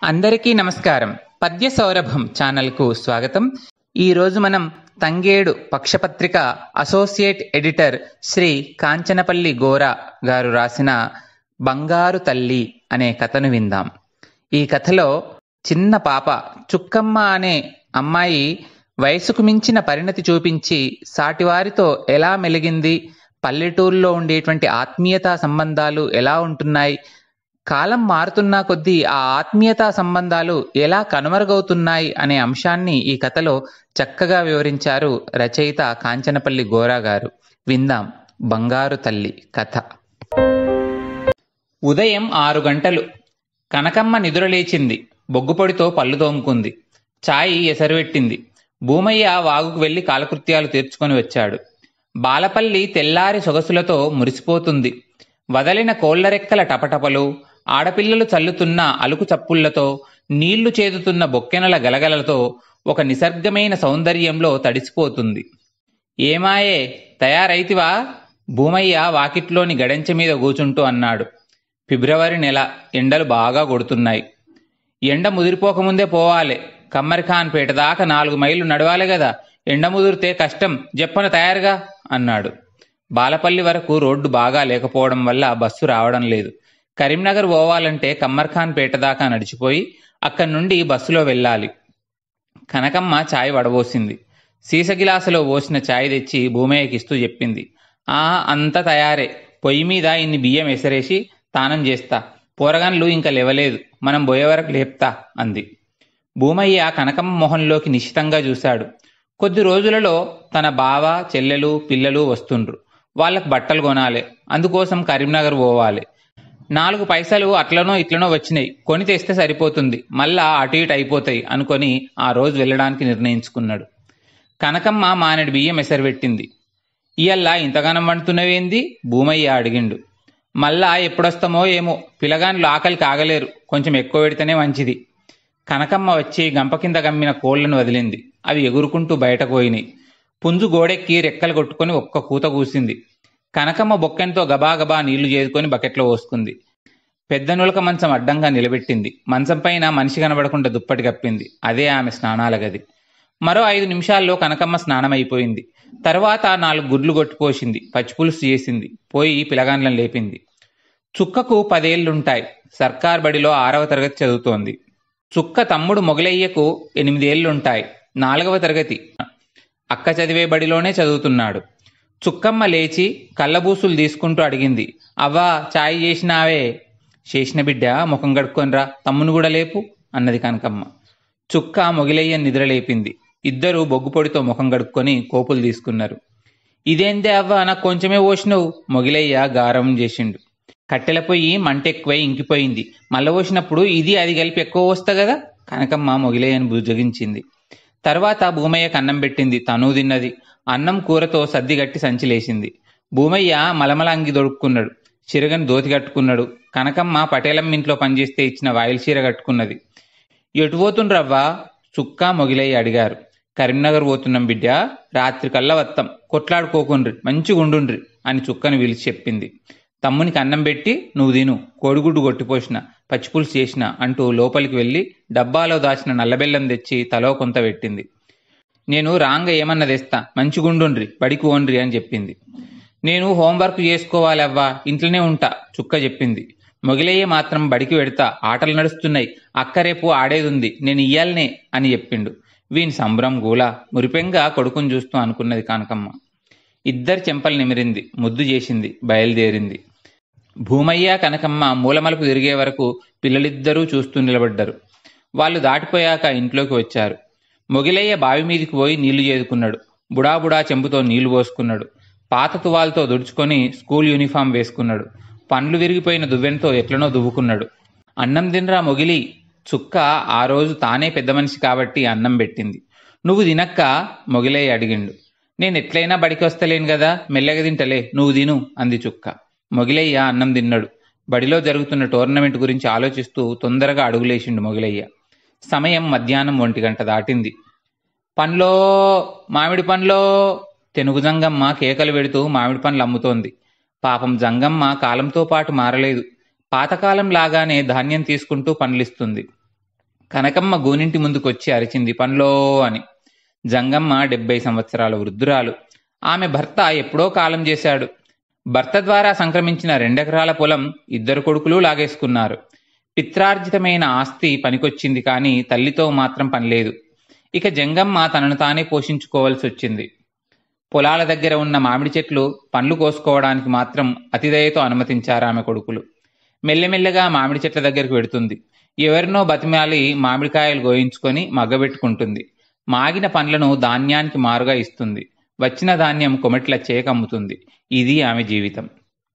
అందరికీ నమస్కారం పద్య సౌరభం ఛానల్కు స్వాగతం ఈరోజు మనం తంగేడు పక్షపత్రిక అసోసియేట్ ఎడిటర్ శ్రీ కాంచనపల్లి గోరా గారు రాసిన బంగారు తల్లి అనే కథను విందాం ఈ కథలో చిన్న పాప చుక్కమ్మ అనే అమ్మాయి వయసుకు మించిన పరిణతి చూపించి సాటివారితో ఎలా మెలిగింది పల్లెటూరులో ఉండేటువంటి ఆత్మీయతా సంబంధాలు ఎలా ఉంటున్నాయి కాలం మారుతున్నా కొద్దీ ఆ ఆత్మీయతా సంబంధాలు ఎలా కనుమరుగవుతున్నాయి అనే అంశాన్ని ఈ కథలో చక్కగా వివరించారు రచయిత కాంచనపల్లి గోరా గారు విందాం బంగారు తల్లి కథ ఉదయం ఆరు గంటలు కనకమ్మ నిదురలేచింది బొగ్గుపొడితో పళ్ళు తోముకుంది చాయి ఎసరుపెట్టింది భూమయ్య వాగుకు వెళ్లి కాలకృత్యాలు తీర్చుకొని వచ్చాడు బాలపల్లి తెల్లారి సొగసులతో మురిసిపోతుంది వదలిన కోళ్లరెక్కల టపటపలు ఆడపిల్లలు చల్లుతున్న అలుకు చప్పుళ్లతో నీళ్లు చేదుతున్న బొక్కెనల గలగలతో ఒక నిసర్గమైన సౌందర్యంలో తడిసిపోతుంది ఏమాయే తయారైతివా భూమయ్య వాకిట్లోని గడెంచె మీద కూచుంటూ అన్నాడు ఫిబ్రవరి నెల ఎండలు బాగా కొడుతున్నాయి ఎండ ముదిరిపోకముందే పోవాలి కమ్మరిఖాన్ పేట దాకా నాలుగు మైళ్ళు నడవాలి కదా ఎండ ముదిరితే కష్టం చెప్పన తయారుగా అన్నాడు బాలపల్లి వరకు రోడ్డు బాగా లేకపోవడం వల్ల బస్సు రావడం లేదు కరీంనగర్ పోవాలంటే కమ్మర్ఖాన్ పేట దాకా నడిచిపోయి అక్కడి నుండి బస్సులో వెళ్ళాలి కనకమ్మ చాయ్ వడబోసింది సీస గిలాసులో పోసిన చాయ్ తెచ్చి భూమయ్యకి ఇస్తూ చెప్పింది ఆ అంత తయారే పొయ్యి మీద ఇన్ని బియ్యం ఎసరేసి తానం చేస్తా పోరగాన్లు ఇంకా లేవలేదు మనం పోయే వరకు లేపుతా అంది భూమయ్య కనకమ్మ మొహంలోకి నిశ్చితంగా చూశాడు కొద్ది రోజులలో తన బావ చెల్లెలు పిల్లలు వస్తుండ్రు వాళ్ళకు బట్టలు కొనాలి అందుకోసం కరీంనగర్ పోవాలి నాలుగు పైసలు అట్లనో ఇట్లనో వచ్చినాయి కొని తెస్తే సరిపోతుంది మళ్ళా అటు ఇటు అయిపోతాయి అనుకొని ఆ రోజు వెళ్ళడానికి నిర్ణయించుకున్నాడు కనకమ్మ మానడి బియ్యం ఎసరుపెట్టింది ఇయల్లా ఇంతగానం వండుతున్నవేంది భూమయ్య అడిగిండు మళ్ళా ఎప్పుడొస్తామో ఏమో పిలగాన్లు ఆకలి కాగలేరు కొంచెం ఎక్కువ పెడితేనే మంచిది కనకమ్మ వచ్చి గంప కింద గమ్మిన కోళ్లను వదిలింది అవి ఎగురుకుంటూ బయటకు పోయినాయి పుంజు గోడెక్కి రెక్కలు కొట్టుకొని ఒక్క కూత కూసింది కనకమ్మ బొక్కెంతో గబాగబా నీళ్లు చేసుకొని బకెట్లో పోసుకుంది పెద్ద నులక మంచం అడ్డంగా నిలబెట్టింది మంచం పైన మనిషి కనబడకుండా దుప్పటి కప్పింది అదే ఆమె స్నానాల గది మరో ఐదు నిమిషాల్లో కనకమ్మ స్నానం అయిపోయింది తర్వాత నాలుగు గుడ్లు కొట్టిపోసింది పచ్చిపులుసు చేసింది పోయి పిలగాన్లను లేపింది చుక్కకు పదేళ్లుంటాయి సర్కార్ బడిలో ఆరవ తరగతి చదువుతోంది చుక్క తమ్ముడు మొగలయ్యకు ఎనిమిదేళ్లుంటాయి నాలుగవ తరగతి అక్క చదివే బడిలోనే చదువుతున్నాడు చుక్కమ్మ లేచి కళ్ళబూసులు తీసుకుంటూ అడిగింది అవ్వా చాయ్ చేసినావే చేసిన బిడ్డ ముఖం కడుక్కొనిరా తమ్మును కూడా లేపు అన్నది కనకమ్మ చుక్క మొగిలయ్య నిద్రలేపింది ఇద్దరు బొగ్గుపొడితో ముఖం కడుక్కొని కోపులు తీసుకున్నారు ఇదేందే అవ్వ నాకు కొంచెమే పోసినవు మొగిలయ్య గారం చేసిండు కట్టెల పొయ్యి మంట ఎక్కువై ఇంకిపోయింది మళ్ళ పోసినప్పుడు ఇది అది కలిపి ఎక్కువ వస్తా కదా కనకమ్మ మొగిలయ్యను బుజ్జగించింది తర్వాత భూమయ్య కన్నం పెట్టింది తను తిన్నది అన్నం కూరతో సర్దిగట్టి సంచిలేసింది భూమయ్య మలమల అంగి దొడుక్కున్నాడు చిరగని దోతి కట్టుకున్నాడు కనకమ్మ పటేలం ఇంట్లో పనిచేస్తే ఇచ్చిన వాయిల్ చీర కట్టుకున్నది ఎటు పోతుండ్రవ్వా చుక్క మొగిలయ్య అడిగారు కరీంనగర్ పోతున్నాం బిడ్డ రాత్రి కల్లా వత్తాం కొట్లాడుకోకుండ్రి మంచిగా ఉండుండ్రి అని చుక్కని పిలిచి చెప్పింది తమ్మునికి అన్నం పెట్టి నువ్వు తిను కోడిగుడ్డు కొట్టిపోసిన పచ్చిపులుసు చేసిన అంటూ లోపలికి వెళ్ళి డబ్బాలో దాచిన నల్లబెల్లం తెచ్చి తలో కొంత పెట్టింది నేను రాంగ ఏమన్నా తెస్తా మంచిగుండుండ్రి బడికి ఓన్రి అని చెప్పింది నేను హోంవర్క్ చేసుకోవాలవ్వా ఇంట్లోనే ఉంటా చుక్క చెప్పింది మొగిలయ్య మాత్రం బడికి వెడతా ఆటలు నడుస్తున్నాయి అక్క రేపు ఆడేదుంది నేను ఇయ్యాలనే అని చెప్పిండు వీని సంబరం గూల మురిపెంగా కొడుకుని చూస్తూ అనుకున్నది కానకమ్మ ఇద్దరు చెంపలు నిమిరింది ముద్దు చేసింది బయలుదేరింది భూమయ్య కనకమ్మ మూలమలుపు తిరిగే వరకు పిల్లలిద్దరూ చూస్తూ నిలబడ్డారు వాళ్ళు దాటిపోయాక ఇంట్లోకి వచ్చారు మొగిలయ్య బావి మీదికి పోయి నీళ్లు చేదుకున్నాడు బుడాబుడా చెంబుతో నీళ్లు పోసుకున్నాడు పాత తువాలతో దుడుచుకొని స్కూల్ యూనిఫామ్ వేసుకున్నాడు పండ్లు విరిగిపోయిన దువ్వెనతో ఎట్లనో దువ్వుకున్నాడు అన్నం తినరా మొగిలి చుక్క ఆ రోజు తానే పెద్ద మనిషి కాబట్టి అన్నం పెట్టింది నువ్వు తినక్క మొగిలయ్య అడిగిండు నేను ఎట్లయినా బడికి వస్తలేను కదా మెల్లగా తింటలే నువ్వు తిను అంది చుక్క మొగిలయ్య అన్నం తిన్నాడు బడిలో జరుగుతున్న టోర్నమెంట్ గురించి ఆలోచిస్తూ తొందరగా అడుగులేసిండు మొగిలయ్య సమయం మధ్యాహ్నం ఒంటి గంట దాటింది పండ్లో మామిడి పండ్లో తెనుగు జంగమ్మ కేకలు పెడుతూ మామిడి పండ్లు అమ్ముతోంది పాపం జంగమ్మ కాలంతో పాటు మారలేదు పాతకాలం లాగానే ధాన్యం తీసుకుంటూ పండ్లిస్తుంది కనకమ్మ గూనింటి ముందుకొచ్చి అరిచింది పనిలో అని జంగమ్మ డెబ్బై సంవత్సరాల వృద్ధురాలు ఆమె భర్త ఎప్పుడో కాలం చేశాడు భర్త ద్వారా సంక్రమించిన రెండెకరాల పొలం ఇద్దరు కొడుకులు లాగేసుకున్నారు పిత్రార్జితమైన ఆస్తి పనికొచ్చింది కానీ తల్లితో మాత్రం పనిలేదు ఇక జంగమ్మ తనను తానే పోషించుకోవాల్సి వచ్చింది పొలాల దగ్గర ఉన్న మామిడి చెట్లు పండ్లు కోసుకోవడానికి మాత్రం అతిదయతో అనుమతించారు ఆమె కొడుకులు మెల్లమెల్లగా మామిడి చెట్ల దగ్గరికి వెడుతుంది ఎవరినో బతిమాలి మామిడికాయలు గోయించుకొని మగ్గబెట్టుకుంటుంది మాగిన పండ్లను ధాన్యానికి మారుగా ఇస్తుంది వచ్చిన ధాన్యం కొమెట్ల చేకమ్ముతుంది ఇది ఆమె జీవితం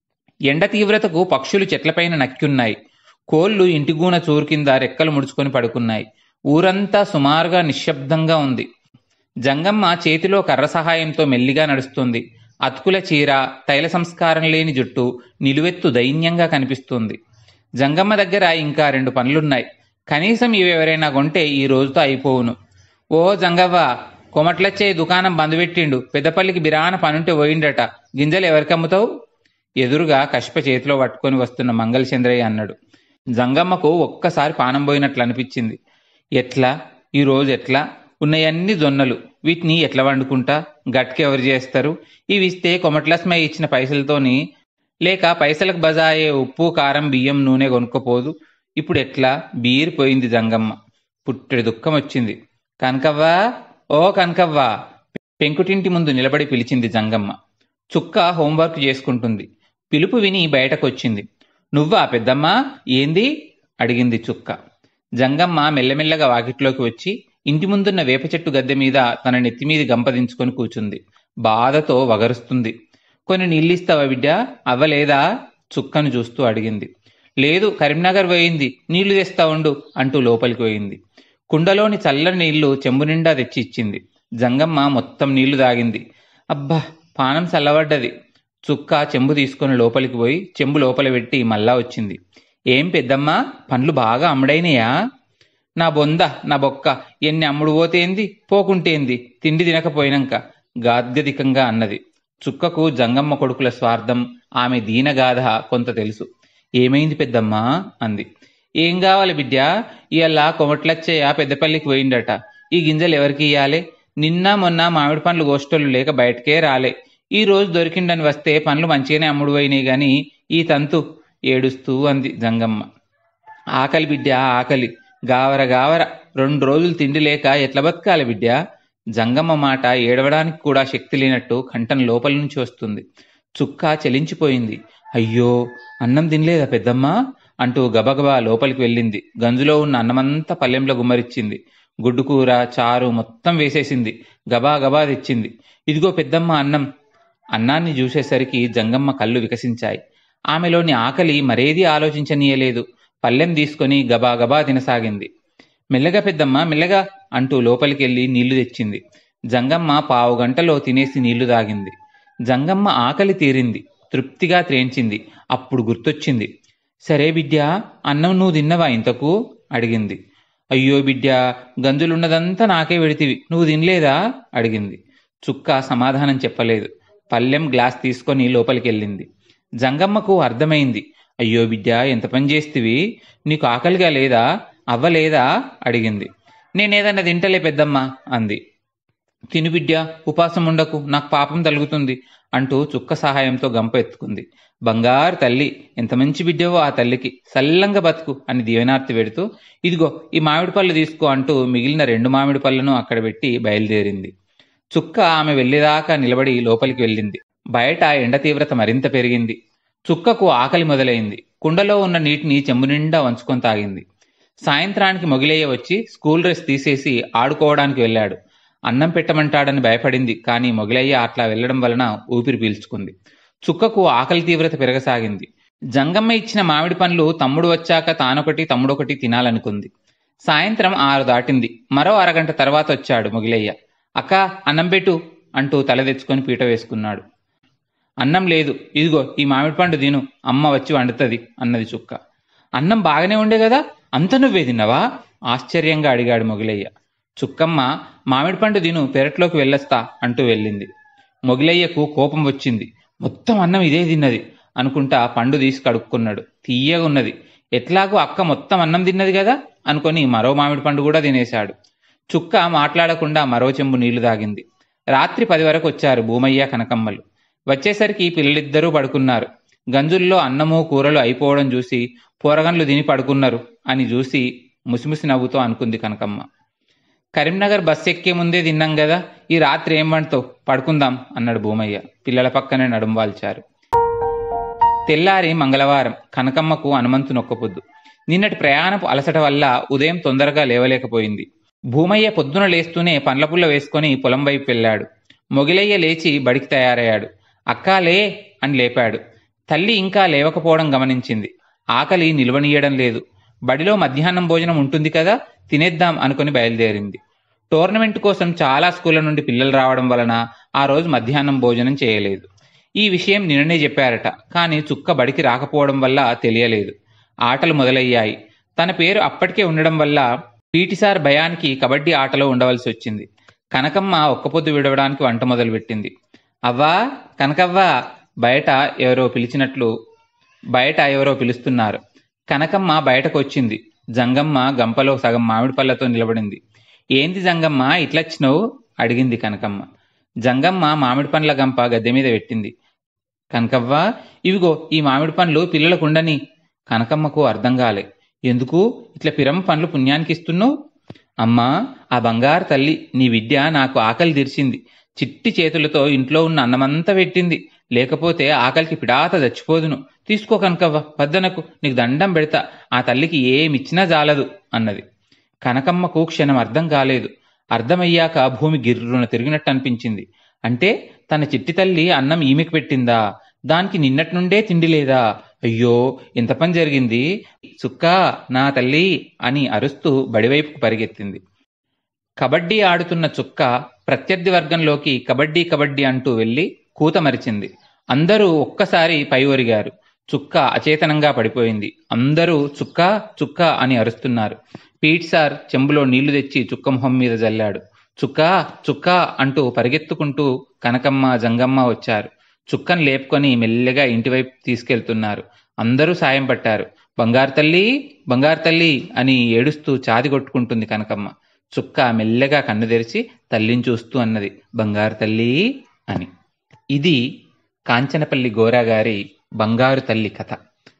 ఎండ తీవ్రతకు పక్షులు చెట్లపైన నక్కిన్నాయి కోళ్లు ఇంటిగూన చూరు కింద రెక్కలు ముడుచుకొని పడుకున్నాయి ఊరంతా సుమారుగా నిశ్శబ్దంగా ఉంది జంగమ్మ చేతిలో కర్ర సహాయంతో మెల్లిగా నడుస్తుంది అతుకుల చీర తైల సంస్కారం లేని జుట్టు నిలువెత్తు దైన్యంగా కనిపిస్తుంది జంగమ్మ దగ్గర ఇంకా రెండు పనులున్నాయి కనీసం ఇవి ఎవరైనా కొంటే ఈ రోజుతో అయిపోవును ఓ జంగవ్వ కొమట్లచ్చే దుకాణం బంద్ పెట్టిండు పెద్దపల్లికి బిరాన పనుంటే పోయిండట గింజలు ఎవరికమ్ముతావు ఎదురుగా కష్ప చేతిలో పట్టుకొని వస్తున్న మంగళచంద్రయ్య అన్నాడు జంగమ్మకు ఒక్కసారి పానం పోయినట్లు అనిపించింది ఎట్లా ఈ రోజు ఎట్లా ఉన్నయన్ని జొన్నలు వీటిని ఎట్లా వండుకుంటా గట్కి ఎవరు చేస్తారు ఇవి ఇస్తే కొమట్లస్మయ్య ఇచ్చిన పైసలతోని లేక పైసలకు బజాయే ఉప్పు కారం బియ్యం నూనె కొనుక్కపోదు ఇప్పుడు ఎట్లా బీర్ పోయింది జంగమ్మ పుట్టెడు దుఃఖం వచ్చింది కనకవ్వా ఓ కనకవ్వా పెంకుటింటి ముందు నిలబడి పిలిచింది జంగమ్మ చుక్క హోంవర్క్ చేసుకుంటుంది పిలుపు విని బయటకొచ్చింది నువ్వా పెద్దమ్మా ఏంది అడిగింది చుక్క జంగమ్మ మెల్లమెల్లగా వాకిట్లోకి వచ్చి ఇంటి ముందున్న వేప చెట్టు గద్దె మీద తన నెత్తిమీది గంపదించుకొని కూచుంది బాధతో వగరుస్తుంది కొన్ని నీళ్ళిస్తావా బిడ్డ అవ్వలేదా చుక్కను చూస్తూ అడిగింది లేదు కరీంనగర్ పోయింది నీళ్లు తెస్తా ఉండు అంటూ లోపలికి పోయింది కుండలోని చల్లని నీళ్లు చెంబు నిండా తెచ్చి ఇచ్చింది జంగమ్మ మొత్తం నీళ్లు తాగింది అబ్బా పానం చల్లబడ్డది చుక్క చెంబు తీసుకొని లోపలికి పోయి చెంబు లోపల పెట్టి మళ్ళా వచ్చింది ఏం పెద్దమ్మా పండ్లు బాగా అమ్ముడైనయా నా బొంద నా బొక్క ఎన్ని అమ్ముడు పోతేంది పోకుంటేంది తిండి తినకపోయినాక గాద్గదికంగా అన్నది చుక్కకు జంగమ్మ కొడుకుల స్వార్థం ఆమె దీనగాథ కొంత తెలుసు ఏమైంది పెద్దమ్మా అంది ఏం కావాలి బిడ్డ ఇవాళ కొమట్లచ్చయ్య పెద్దపల్లికి పోయిండట ఈ గింజలు ఎవరికి ఇయ్యాలి నిన్న మొన్న మామిడి పండ్లు గోష్టోళ్ళు లేక బయటకే రాలే ఈ రోజు దొరికిండని వస్తే పండ్లు మంచిగానే అమ్ముడు పోయినాయి గాని ఈ తంతు ఏడుస్తూ అంది జంగమ్మ ఆకలి బిడ్డ ఆకలి గావర గావర రెండు రోజులు తిండి లేక ఎట్ల బతకాలి బిడ్డ జంగమ్మ మాట ఏడవడానికి కూడా శక్తి లేనట్టు కంఠం లోపల నుంచి వస్తుంది చుక్క చెలించిపోయింది అయ్యో అన్నం తినలేదా పెద్దమ్మ అంటూ గబగబా లోపలికి వెళ్ళింది గంజులో ఉన్న అన్నమంతా పల్లెంలో గుమ్మరిచ్చింది గుడ్డు కూర చారు మొత్తం వేసేసింది గబా గబా తెచ్చింది ఇదిగో పెద్దమ్మ అన్నం అన్నాన్ని చూసేసరికి జంగమ్మ కళ్ళు వికసించాయి ఆమెలోని ఆకలి మరేదీ ఆలోచించనీయలేదు పల్లెం తీసుకొని గబా గబా తినసాగింది మెల్లగా పెద్దమ్మ మెల్లగా అంటూ లోపలికెళ్ళి నీళ్లు తెచ్చింది జంగమ్మ పావు గంటలో తినేసి నీళ్లు తాగింది జంగమ్మ ఆకలి తీరింది తృప్తిగా త్రేంచింది అప్పుడు గుర్తొచ్చింది సరే బిడ్డా అన్నం నువ్వు తిన్నవా ఇంతకు అడిగింది అయ్యో బిడ్డా గంజులున్నదంతా నాకే పెడితివి నువ్వు తినలేదా అడిగింది చుక్క సమాధానం చెప్పలేదు పల్లెం గ్లాస్ తీసుకొని లోపలికెళ్ళింది జంగమ్మకు అర్థమైంది అయ్యో బిడ్డ ఎంత పని చేస్తివి నీకు ఆకలిగా లేదా అవ్వలేదా అడిగింది నేనేదన్నా తింటలే పెద్దమ్మ అంది తిను బిడ్డ ఉపాసం ఉండకు నాకు పాపం తలుగుతుంది అంటూ చుక్క సహాయంతో గంప ఎత్తుకుంది బంగారు తల్లి ఎంత మంచి బిడ్డవో ఆ తల్లికి సల్లంగా బతుకు అని దీవెనార్తి పెడుతూ ఇదిగో ఈ మామిడి పళ్ళు తీసుకో అంటూ మిగిలిన రెండు మామిడి పళ్ళను అక్కడ పెట్టి బయలుదేరింది చుక్క ఆమె వెళ్ళేదాకా నిలబడి లోపలికి వెళ్ళింది బయట ఎండ తీవ్రత మరింత పెరిగింది చుక్కకు ఆకలి మొదలైంది కుండలో ఉన్న నీటిని చెంబు నిండా వంచుకొని తాగింది సాయంత్రానికి మొగిలయ్య వచ్చి స్కూల్ డ్రెస్ తీసేసి ఆడుకోవడానికి వెళ్ళాడు అన్నం పెట్టమంటాడని భయపడింది కానీ మొగిలయ్య అట్లా వెళ్ళడం వలన ఊపిరి పీల్చుకుంది చుక్కకు ఆకలి తీవ్రత పెరగసాగింది జంగమ్మ ఇచ్చిన మామిడి పండ్లు తమ్ముడు వచ్చాక తానొకటి తమ్ముడొకటి తినాలనుకుంది సాయంత్రం ఆరు దాటింది మరో అరగంట తర్వాత వచ్చాడు మొగిలయ్య అక్క అన్నం పెట్టు అంటూ తల తెచ్చుకొని పీట వేసుకున్నాడు అన్నం లేదు ఇదిగో ఈ మామిడి పండు తిను అమ్మ వచ్చి వండుతుంది అన్నది చుక్క అన్నం బాగానే ఉండే కదా అంత నువ్వే తిన్నావా ఆశ్చర్యంగా అడిగాడు మొగిలయ్య చుక్కమ్మ మామిడి పండు తిను పెరట్లోకి వెళ్ళొస్తా అంటూ వెళ్ళింది మొగిలయ్యకు కోపం వచ్చింది మొత్తం అన్నం ఇదే తిన్నది అనుకుంటా పండు తీసి కడుక్కున్నాడు తీయగా ఉన్నది ఎట్లాగో అక్క మొత్తం అన్నం తిన్నది కదా అనుకొని మరో మామిడి పండు కూడా తినేశాడు చుక్క మాట్లాడకుండా మరో చెంబు నీళ్లు తాగింది రాత్రి పది వరకు వచ్చారు భూమయ్య కనకమ్మలు వచ్చేసరికి పిల్లలిద్దరూ పడుకున్నారు గంజుల్లో అన్నము కూరలు అయిపోవడం చూసి పోరగన్లు తిని పడుకున్నారు అని చూసి ముసిముసి నవ్వుతో అనుకుంది కనకమ్మ కరీంనగర్ బస్ ఎక్కే ముందే తిన్నాం కదా ఈ రాత్రి ఏం వంటతో పడుకుందాం అన్నాడు భూమయ్య పిల్లల పక్కనే నడుం వాల్చారు తెల్లారి మంగళవారం కనకమ్మకు హనుమంతు నొక్కపొద్దు నిన్నటి ప్రయాణపు అలసట వల్ల ఉదయం తొందరగా లేవలేకపోయింది భూమయ్య పొద్దున లేస్తూనే పండ్ల పుల్ల వేసుకొని పొలం వైపు వెళ్ళాడు మొగిలయ్య లేచి బడికి తయారయ్యాడు అక్కాలే అని లేపాడు తల్లి ఇంకా లేవకపోవడం గమనించింది ఆకలి నిలవనీయడం లేదు బడిలో మధ్యాహ్నం భోజనం ఉంటుంది కదా తినేద్దాం అనుకుని బయలుదేరింది టోర్నమెంట్ కోసం చాలా స్కూళ్ళ నుండి పిల్లలు రావడం వలన ఆ రోజు మధ్యాహ్నం భోజనం చేయలేదు ఈ విషయం నిన్ననే చెప్పారట కానీ చుక్క బడికి రాకపోవడం వల్ల తెలియలేదు ఆటలు మొదలయ్యాయి తన పేరు అప్పటికే ఉండడం వల్ల పీటీ సార్ భయానికి కబడ్డీ ఆటలో ఉండవలసి వచ్చింది కనకమ్మ ఒక్కపొద్దు విడవడానికి వంట మొదలుపెట్టింది అవ్వా కనకవ్వా బయట ఎవరో పిలిచినట్లు బయట ఎవరో పిలుస్తున్నారు కనకమ్మ బయటకు వచ్చింది జంగమ్మ గంపలో సగం మామిడి పళ్ళతో నిలబడింది ఏంది జంగమ్మ ఇట్లొచ్చినావు అడిగింది కనకమ్మ జంగమ్మ మామిడి పండ్ల గంప గద్దె మీద పెట్టింది కనకవ్వ ఇవిగో ఈ మామిడి పండ్లు పిల్లలకు ఉండని కనకమ్మకు అర్థం కాలే ఎందుకు ఇట్లా పిరమ పండ్లు పుణ్యానికి ఇస్తున్నావు అమ్మా ఆ బంగారు తల్లి నీ విద్య నాకు ఆకలి తీర్చింది చిట్టి చేతులతో ఇంట్లో ఉన్న అన్నమంతా పెట్టింది లేకపోతే ఆకలికి పిడాత చచ్చిపోదును తీసుకో కనకవ్వ పద్దనకు నీకు దండం పెడతా ఆ తల్లికి ఏమిచ్చినా జాలదు అన్నది కనకమ్మకు క్షణం అర్థం కాలేదు అర్థమయ్యాక భూమి గిర్రున తిరిగినట్టు అనిపించింది అంటే తన చిట్టి తల్లి అన్నం ఈమెకు పెట్టిందా దానికి నిన్నటి నుండే తిండి లేదా అయ్యో ఇంత పని జరిగింది సుక్కా నా తల్లి అని అరుస్తూ బడివైపుకు పరిగెత్తింది కబడ్డీ ఆడుతున్న చుక్క ప్రత్యర్థి వర్గంలోకి కబడ్డీ కబడ్డీ అంటూ వెళ్ళి కూత మరిచింది అందరూ ఒక్కసారి పై ఒరిగారు చుక్క అచేతనంగా పడిపోయింది అందరూ చుక్క చుక్క అని అరుస్తున్నారు పీట్ సార్ చెంబులో నీళ్లు తెచ్చి చుక్క మొహం మీద జల్లాడు చుక్క చుక్క అంటూ పరిగెత్తుకుంటూ కనకమ్మ జంగమ్మ వచ్చారు చుక్కను లేపుకొని మెల్లగా ఇంటివైపు తీసుకెళ్తున్నారు అందరూ సాయం పట్టారు బంగారు తల్లి బంగారు తల్లి అని ఏడుస్తూ చాది కొట్టుకుంటుంది కనకమ్మ చుక్క మెల్లగా కన్ను తెరిచి తల్లిని చూస్తూ అన్నది బంగారు తల్లి అని ఇది కాంచనపల్లి గోరా గారి బంగారు తల్లి కథ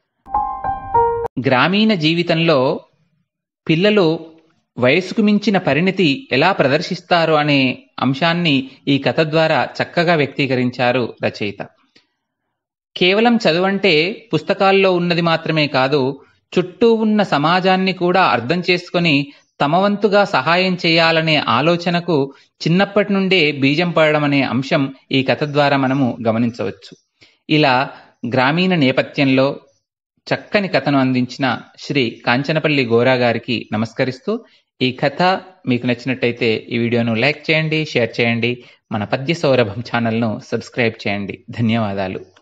గ్రామీణ జీవితంలో పిల్లలు వయసుకు మించిన పరిణితి ఎలా ప్రదర్శిస్తారు అనే అంశాన్ని ఈ కథ ద్వారా చక్కగా వ్యక్తీకరించారు రచయిత కేవలం చదువంటే పుస్తకాల్లో ఉన్నది మాత్రమే కాదు చుట్టూ ఉన్న సమాజాన్ని కూడా అర్థం చేసుకొని తమ వంతుగా సహాయం చేయాలనే ఆలోచనకు చిన్నప్పటి నుండే బీజం పడడం అనే అంశం ఈ కథ ద్వారా మనము గమనించవచ్చు ఇలా గ్రామీణ నేపథ్యంలో చక్కని కథను అందించిన శ్రీ కాంచనపల్లి గోరా గారికి నమస్కరిస్తూ ఈ కథ మీకు నచ్చినట్టయితే ఈ వీడియోను లైక్ చేయండి షేర్ చేయండి మన పద్య సౌరభం ఛానల్ను సబ్స్క్రైబ్ చేయండి ధన్యవాదాలు